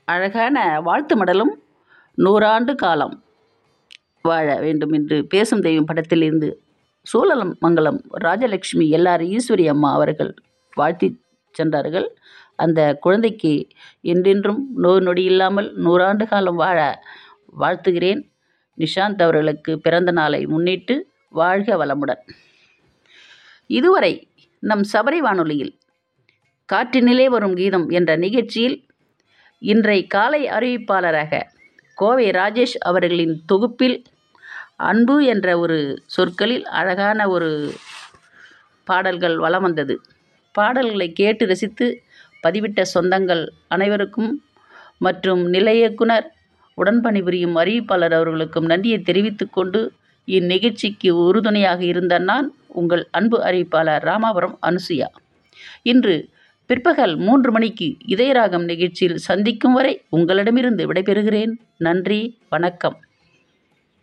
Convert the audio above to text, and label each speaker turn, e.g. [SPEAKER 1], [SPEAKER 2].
[SPEAKER 1] அழகான வாழ்த்து மடலும் நூறாண்டு காலம் வாழ வேண்டும் என்று பேசும் தெய்வம் படத்திலிருந்து சூழலம் மங்கலம் ராஜலட்சுமி எல்லார் ஈஸ்வரி அம்மா அவர்கள் வாழ்த்தி சென்றார்கள் அந்த குழந்தைக்கு என்றென்றும் நோய் நொடி இல்லாமல் நூறாண்டு காலம் வாழ வாழ்த்துகிறேன் நிஷாந்த் அவர்களுக்கு பிறந்த நாளை முன்னிட்டு வாழ்க வளமுடன் இதுவரை நம் சபரி வானொலியில் காற்றினிலே வரும் கீதம் என்ற நிகழ்ச்சியில் இன்றை காலை அறிவிப்பாளராக கோவை ராஜேஷ் அவர்களின் தொகுப்பில் அன்பு என்ற ஒரு சொற்களில் அழகான ஒரு பாடல்கள் வலம் வந்தது பாடல்களை கேட்டு ரசித்து பதிவிட்ட சொந்தங்கள் அனைவருக்கும் மற்றும் நிலைய இயக்குனர் உடன் பணிபுரியும் அறிவிப்பாளர் அவர்களுக்கும் நன்றியை தெரிவித்துக் கொண்டு இந்நிகழ்ச்சிக்கு உறுதுணையாக இருந்த நான் உங்கள் அன்பு அறிவிப்பாளர் ராமாபுரம் அனுசுயா இன்று பிற்பகல் மூன்று மணிக்கு இதயராகம் நிகழ்ச்சியில் சந்திக்கும் வரை உங்களிடமிருந்து விடைபெறுகிறேன் நன்றி வணக்கம்